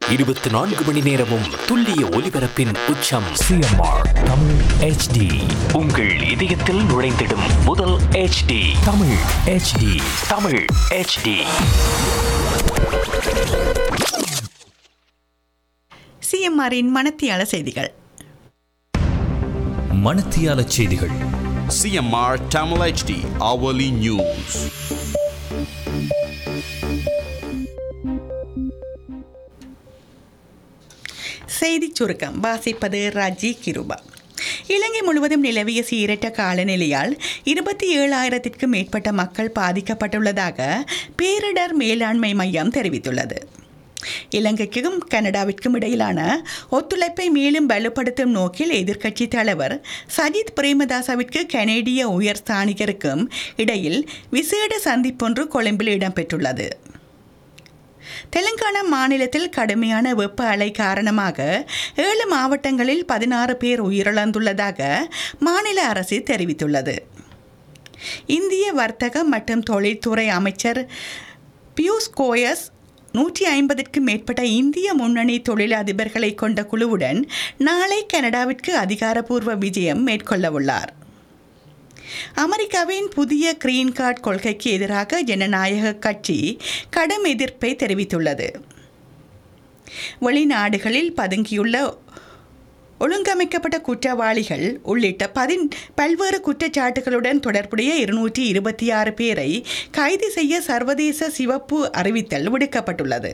இருபத்தி நான்கு மணி நேரமும் துல்லிய ஒலிபரப்பின் உச்சம் சிஎம்ஆர் தமிழ் ஹெச்டி உங்கள் இதயத்தில் நுழைந்திடும் முதல் HD Tamil HD Tamil HD சிஎம்ஆரின் மனத்தியால செய்திகள் மணத்தியால செய்திகள் CMR Tamil HD hourly news. செய்திச் சுருக்கம் வாசிப்பது ராஜி கிருபா இலங்கை முழுவதும் நிலவிய சீரற்ற காலநிலையால் இருபத்தி ஏழாயிரத்திற்கும் மேற்பட்ட மக்கள் பாதிக்கப்பட்டுள்ளதாக பேரிடர் மேலாண்மை மையம் தெரிவித்துள்ளது இலங்கைக்கும் கனடாவிற்கும் இடையிலான ஒத்துழைப்பை மேலும் வலுப்படுத்தும் நோக்கில் எதிர்க்கட்சித் தலைவர் சஜித் பிரேமதாசவிற்கு கனேடிய உயர் ஸ்தானிகருக்கும் இடையில் விசேட சந்திப்பொன்று கொழும்பில் இடம்பெற்றுள்ளது தெலுங்கானா மாநிலத்தில் கடுமையான வெப்ப அலை காரணமாக ஏழு மாவட்டங்களில் பதினாறு பேர் உயிரிழந்துள்ளதாக மாநில அரசு தெரிவித்துள்ளது இந்திய வர்த்தக மற்றும் தொழில்துறை அமைச்சர் பியூஷ் கோயஸ் நூற்றி ஐம்பதுக்கும் மேற்பட்ட இந்திய முன்னணி தொழிலதிபர்களை கொண்ட குழுவுடன் நாளை கனடாவிற்கு அதிகாரப்பூர்வ விஜயம் மேற்கொள்ளவுள்ளார் அமெரிக்காவின் புதிய கிரீன் கார்டு கொள்கைக்கு எதிராக ஜனநாயக கட்சி கடும் எதிர்ப்பை தெரிவித்துள்ளது வெளிநாடுகளில் பதுங்கியுள்ள ஒழுங்கமைக்கப்பட்ட குற்றவாளிகள் உள்ளிட்ட பதின் பல்வேறு குற்றச்சாட்டுகளுடன் தொடர்புடைய இருநூற்றி இருபத்தி ஆறு பேரை கைது செய்ய சர்வதேச சிவப்பு அறிவித்தல் விடுக்கப்பட்டுள்ளது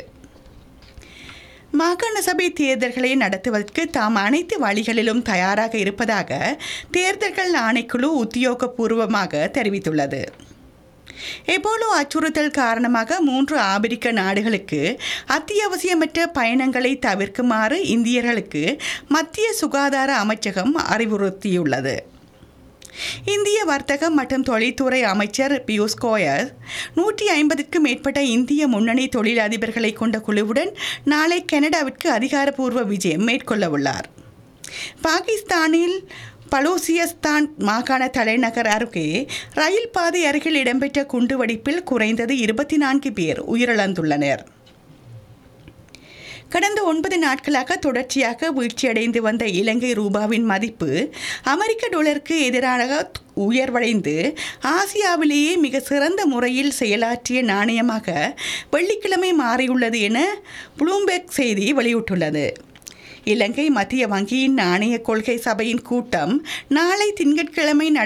மாகாண சபை தேர்தல்களை நடத்துவதற்கு தாம் அனைத்து வழிகளிலும் தயாராக இருப்பதாக தேர்தல்கள் ஆணைக்குழு உத்தியோகபூர்வமாக தெரிவித்துள்ளது எபோலோ அச்சுறுத்தல் காரணமாக மூன்று ஆப்பிரிக்க நாடுகளுக்கு அத்தியாவசியமற்ற பயணங்களை தவிர்க்குமாறு இந்தியர்களுக்கு மத்திய சுகாதார அமைச்சகம் அறிவுறுத்தியுள்ளது இந்திய வர்த்தகம் மற்றும் தொழில்துறை அமைச்சர் பியூஷ் கோயல் நூற்றி ஐம்பதுக்கும் மேற்பட்ட இந்திய முன்னணி தொழிலதிபர்களை கொண்ட குழுவுடன் நாளை கனடாவிற்கு அதிகாரப்பூர்வ விஜயம் மேற்கொள்ளவுள்ளார் பாகிஸ்தானில் பலோசியஸ்தான் மாகாண தலைநகர் அருகே ரயில் பாதை அருகில் இடம்பெற்ற குண்டுவெடிப்பில் குறைந்தது இருபத்தி நான்கு பேர் உயிரிழந்துள்ளனர் கடந்த ஒன்பது நாட்களாக தொடர்ச்சியாக வீழ்ச்சியடைந்து வந்த இலங்கை ரூபாவின் மதிப்பு அமெரிக்க டாலருக்கு எதிராக உயர்வடைந்து ஆசியாவிலேயே மிக சிறந்த முறையில் செயலாற்றிய நாணயமாக வெள்ளிக்கிழமை மாறியுள்ளது என ப்ளூம்பெர்க் செய்தி வெளியிட்டுள்ளது இலங்கை மத்திய வங்கியின் நாணய கொள்கை சபையின் கூட்டம் நாளை திங்கட்கிழமை நட